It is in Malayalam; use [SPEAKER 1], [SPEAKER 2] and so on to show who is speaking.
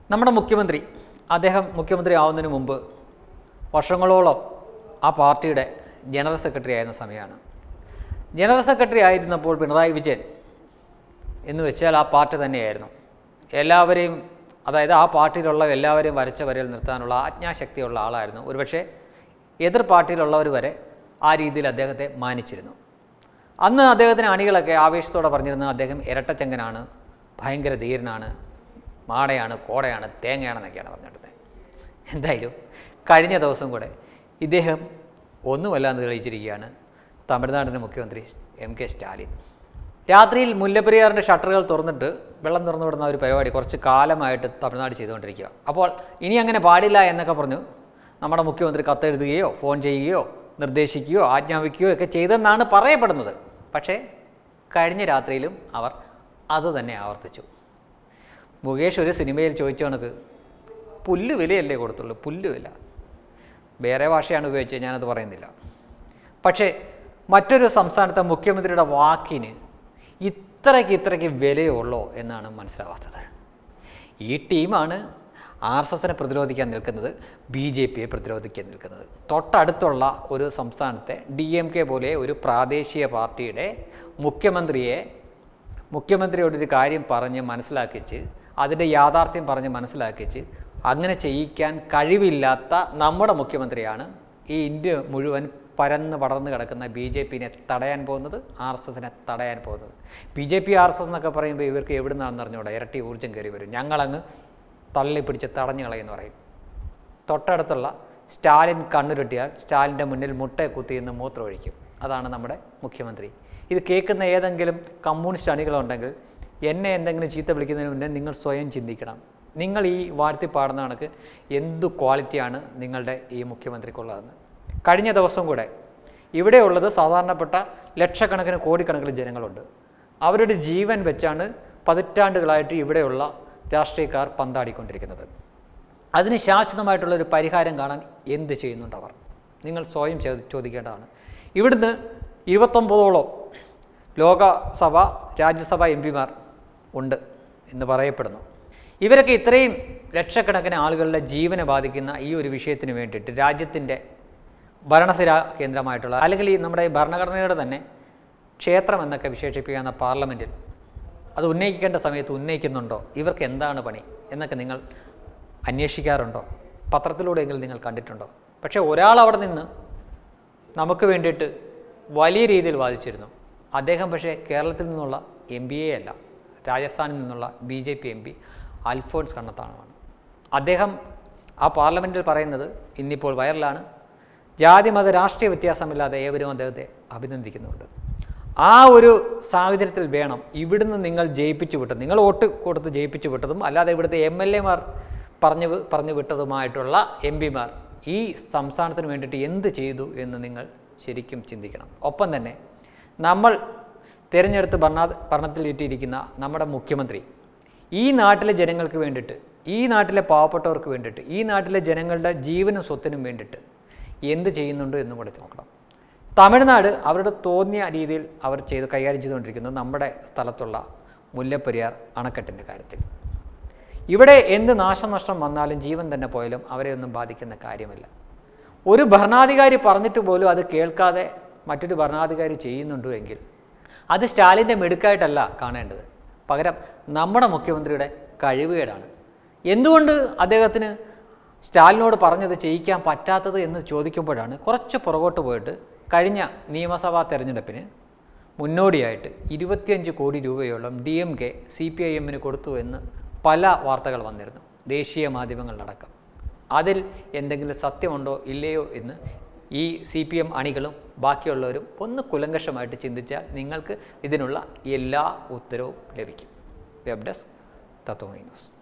[SPEAKER 1] നമ്മുടെ മുഖ്യമന്ത്രി അദ്ദേഹം മുഖ്യമന്ത്രി ആവുന്നതിന് മുമ്പ് വർഷങ്ങളോളം ആ പാർട്ടിയുടെ ജനറൽ സെക്രട്ടറി ആയിരുന്ന സമയമാണ് ജനറൽ സെക്രട്ടറി ആയിരുന്നപ്പോൾ പിണറായി വിജയൻ എന്ന് വെച്ചാൽ ആ പാർട്ടി തന്നെയായിരുന്നു എല്ലാവരെയും അതായത് ആ പാർട്ടിയിലുള്ള എല്ലാവരെയും വരച്ച വരയിൽ നിർത്താനുള്ള ആജ്ഞാശക്തിയുള്ള ആളായിരുന്നു ഒരുപക്ഷെ എതിർ പാർട്ടിയിലുള്ളവർ വരെ ആ രീതിയിൽ അദ്ദേഹത്തെ മാനിച്ചിരുന്നു അന്ന് അദ്ദേഹത്തിന് അണികളൊക്കെ ആവേശത്തോടെ പറഞ്ഞിരുന്നത് അദ്ദേഹം ഇരട്ടച്ചങ്കനാണ് ഭയങ്കര ധീരനാണ് മാടയാണ് കോടയാണ് തേങ്ങയാണെന്നൊക്കെയാണ് പറഞ്ഞിരുന്നത് എന്തായാലും കഴിഞ്ഞ ദിവസം കൂടെ ഇദ്ദേഹം ഒന്നുമല്ലാന്ന് തെളിയിച്ചിരിക്കുകയാണ് തമിഴ്നാടിൻ്റെ മുഖ്യമന്ത്രി എം കെ സ്റ്റാലിൻ രാത്രിയിൽ മുല്ലപ്പെരിയാറിൻ്റെ ഷട്ടറുകൾ തുറന്നിട്ട് വെള്ളം തുറന്നു വിടുന്ന ഒരു പരിപാടി കുറച്ച് കാലമായിട്ട് തമിഴ്നാട് ചെയ്തുകൊണ്ടിരിക്കുക അപ്പോൾ ഇനി അങ്ങനെ പാടില്ല എന്നൊക്കെ പറഞ്ഞു നമ്മുടെ മുഖ്യമന്ത്രി കത്തെഴുതുകയോ ഫോൺ ചെയ്യുകയോ നിർദ്ദേശിക്കുകയോ ആജ്ഞാപിക്കുകയോ ഒക്കെ ചെയ്തെന്നാണ് പറയപ്പെടുന്നത് പക്ഷേ കഴിഞ്ഞ രാത്രിയിലും അവർ അത് തന്നെ ആവർത്തിച്ചു മുകേഷ് ഒരു സിനിമയിൽ ചോദിച്ച കണക്ക് പുല്ല് വിലയല്ലേ കൊടുത്തുള്ളൂ പുല്ല് വില വേറെ ഭാഷയാണ് ഉപയോഗിച്ചത് ഞാനത് പറയുന്നില്ല പക്ഷേ മറ്റൊരു സംസ്ഥാനത്തെ മുഖ്യമന്ത്രിയുടെ വാക്കിന് ഇത്രയ്ക്ക് ഇത്രയ്ക്ക് വിലയുള്ളോ എന്നാണ് മനസ്സിലാവാത്തത് ഈ ടീമാണ് ആർ എസ് എസിനെ പ്രതിരോധിക്കാൻ നിൽക്കുന്നത് ബി ജെ പിയെ പ്രതിരോധിക്കാൻ നിൽക്കുന്നത് തൊട്ടടുത്തുള്ള ഒരു സംസ്ഥാനത്തെ ഡി എം കെ പോലെ ഒരു പ്രാദേശിക പാർട്ടിയുടെ മുഖ്യമന്ത്രിയെ മുഖ്യമന്ത്രിയോടൊരു കാര്യം പറഞ്ഞ് മനസ്സിലാക്കിച്ച് അതിൻ്റെ യാഥാർത്ഥ്യം പറഞ്ഞ് മനസ്സിലാക്കിച്ച് അങ്ങനെ ചെയ്യിക്കാൻ കഴിവില്ലാത്ത നമ്മുടെ മുഖ്യമന്ത്രിയാണ് ഈ ഇന്ത്യ മുഴുവൻ പരന്ന് പടർന്ന് കിടക്കുന്ന ബി ജെ പിനെ തടയാൻ പോകുന്നത് ആർ എസ് എസിനെ തടയാൻ പോകുന്നത് B J P R S S എന്നൊക്കെ പറയുമ്പോൾ ഇവർക്ക് എവിടെ നിന്നാണെന്ന് അറിഞ്ഞൂടാ ഇരട്ടി ഊർജ്ജം കയറി വരും ഞങ്ങളങ്ങ് തള്ളി പിടിച്ച് തടഞ്ഞു കളയെന്ന് പറയും തൊട്ടടുത്തുള്ള സ്റ്റാലിൻ കണ്ണുരുട്ടിയാൽ സ്റ്റാലിൻ്റെ മുന്നിൽ മുട്ടയെ കുത്തിയെന്ന് മൂത്രമൊഴിക്കും അതാണ് നമ്മുടെ മുഖ്യമന്ത്രി ഇത് കേൾക്കുന്ന ഏതെങ്കിലും കമ്മ്യൂണിസ്റ്റ് അണികളുണ്ടെങ്കിൽ എന്നെ എന്തെങ്കിലും ചീത്ത വിളിക്കുന്നതിന് മുന്നേ നിങ്ങൾ സ്വയം ചിന്തിക്കണം നിങ്ങൾ ഈ വാഴ്ത്തി പാടുന്ന കണക്ക് എന്തു ക്വാളിറ്റിയാണ് നിങ്ങളുടെ ഈ മുഖ്യമന്ത്രിക്കുള്ളതെന്ന് കഴിഞ്ഞ ദിവസം കൂടെ ഇവിടെയുള്ളത് സാധാരണപ്പെട്ട ലക്ഷക്കണക്കിന് കോടിക്കണക്കിന് ജനങ്ങളുണ്ട് അവരുടെ ജീവൻ വെച്ചാണ് പതിറ്റാണ്ടുകളായിട്ട് ഇവിടെയുള്ള രാഷ്ട്രീയക്കാർ പന്താടിക്കൊണ്ടിരിക്കുന്നത് അതിന് ശാശ്വതമായിട്ടുള്ള ഒരു പരിഹാരം കാണാൻ എന്ത് ചെയ്യുന്നുണ്ട് അവർ നിങ്ങൾ സ്വയം ചോദി- ചോദിക്കേണ്ടതാണ് ഇവിടുന്ന് ഇരുപത്തൊമ്പതോളം ലോകസഭ രാജ്യസഭ എം പിമാർ ഉണ്ട് എന്ന് പറയപ്പെടുന്നു ഇവരൊക്കെ ഇത്രയും ലക്ഷക്കണക്കിന് ആളുകളുടെ ജീവനെ ബാധിക്കുന്ന ഈ ഒരു വിഷയത്തിന് വേണ്ടിയിട്ട് രാജ്യത്തിൻ്റെ ഭരണസിര കേന്ദ്രമായിട്ടുള്ള അല്ലെങ്കിൽ ഈ നമ്മുടെ ഈ ഭരണഘടനയുടെ തന്നെ ക്ഷേത്രം എന്നൊക്കെ വിശേഷിപ്പിക്കുന്ന പാർലമെൻറ്റിൽ അത് ഉന്നയിക്കേണ്ട സമയത്ത് ഉന്നയിക്കുന്നുണ്ടോ ഇവർക്ക് എന്താണ് പണി എന്നൊക്കെ നിങ്ങൾ അന്വേഷിക്കാറുണ്ടോ പത്രത്തിലൂടെയെങ്കിലും നിങ്ങൾ കണ്ടിട്ടുണ്ടോ പക്ഷേ ഒരാൾ അവിടെ നിന്ന് നമുക്ക് വേണ്ടിയിട്ട് വലിയ രീതിയിൽ വാദിച്ചിരുന്നു അദ്ദേഹം പക്ഷേ കേരളത്തിൽ നിന്നുള്ള എം ബി എ അല്ല രാജസ്ഥാനിൽ നിന്നുള്ള B J P M P Alphons കണ്ണത്താണമാണ് അദ്ദേഹം ആ പാർലമെൻറ്റിൽ പറയുന്നത് ഇന്നിപ്പോൾ വൈറലാണ് ജാതി മത രാഷ്ട്രീയ വ്യത്യാസമില്ലാതെ ഏവരും അദ്ദേഹത്തെ അഭിനന്ദിക്കുന്നുണ്ട് ആ ഒരു സാഹചര്യത്തിൽ വേണം ഇവിടുന്ന് നിങ്ങൾ ജയിപ്പിച്ചു വിട്ടത് നിങ്ങൾ വോട്ട് കൊടുത്ത് ജയിപ്പിച്ചു വിട്ടതും അല്ലാതെ ഇവിടുത്തെ എം എൽ എമാർ പറഞ്ഞു വി- പറഞ്ഞു വിട്ടതുമായിട്ടുള്ള എം പിമാർ ഈ സംസ്ഥാനത്തിന് വേണ്ടിയിട്ട് എന്ത് ചെയ്തു എന്ന് നിങ്ങൾ ശരിക്കും ചിന്തിക്കണം ഒപ്പം തന്നെ നമ്മൾ തിരഞ്ഞെടുത്ത് ഭരണ ഭരണത്തിലിട്ടിരിക്കുന്ന നമ്മുടെ മുഖ്യമന്ത്രി ഈ നാട്ടിലെ ജനങ്ങൾക്ക് വേണ്ടിയിട്ട് ഈ നാട്ടിലെ പാവപ്പെട്ടവർക്ക് വേണ്ടിയിട്ട് ഈ നാട്ടിലെ ജനങ്ങളുടെ ജീവനും സ്വത്തിനും വേണ്ടിയിട്ട് എന്ത് ചെയ്യുന്നുണ്ട് എന്നും കൂടെ നോക്കണം തമിഴ്നാട് അവരുടെ തോന്നിയ രീതിയിൽ അവർ ചെയ്ത് കൈകാര്യം ചെയ്തുകൊണ്ടിരിക്കുന്നത് നമ്മുടെ സ്ഥലത്തുള്ള മുല്ലപ്പെരിയാർ അണക്കെട്ടിൻ്റെ കാര്യത്തിൽ ഇവിടെ എന്ത് നാശനഷ്ടം വന്നാലും ജീവൻ തന്നെ പോയാലും അവരെ ഒന്നും ബാധിക്കുന്ന കാര്യമില്ല ഒരു ഭരണാധികാരി പറഞ്ഞിട്ട് പോലും അത് കേൾക്കാതെ മറ്റൊരു ഭരണാധികാരി ചെയ്യുന്നുണ്ടോ എങ്കിൽ അത് സ്റ്റാലിൻ്റെ മെടുക്കായിട്ടല്ല കാണേണ്ടത് പകരം നമ്മുടെ മുഖ്യമന്ത്രിയുടെ കഴിവുകേടാണ് എന്തുകൊണ്ട് അദ്ദേഹത്തിന് സ്റ്റാലിനോട് പറഞ്ഞത് ചെയ്യിക്കാൻ പറ്റാത്തത് എന്ന് ചോദിക്കുമ്പോഴാണ് കുറച്ച് പുറകോട്ട് പോയിട്ട് കഴിഞ്ഞ നിയമസഭാ തെരഞ്ഞെടുപ്പിന് മുന്നോടിയായിട്ട് ഇരുപത്തിയഞ്ച് കോടി രൂപയോളം D M K C P I എമ്മിന് കൊടുത്തു എന്ന് പല വാർത്തകൾ വന്നിരുന്നു ദേശീയ മാധ്യമങ്ങളിലടക്കം അതിൽ എന്തെങ്കിലും സത്യമുണ്ടോ ഇല്ലയോ എന്ന് ഈ സി പി എം അണികളും ബാക്കിയുള്ളവരും ഒന്ന് കുലങ്കഷമായിട്ട് ചിന്തിച്ചാൽ നിങ്ങൾക്ക് ഇതിനുള്ള എല്ലാ ഉത്തരവും ലഭിക്കും വെബ് ഡെസ്ക് തത്വമൈ ന്യൂസ്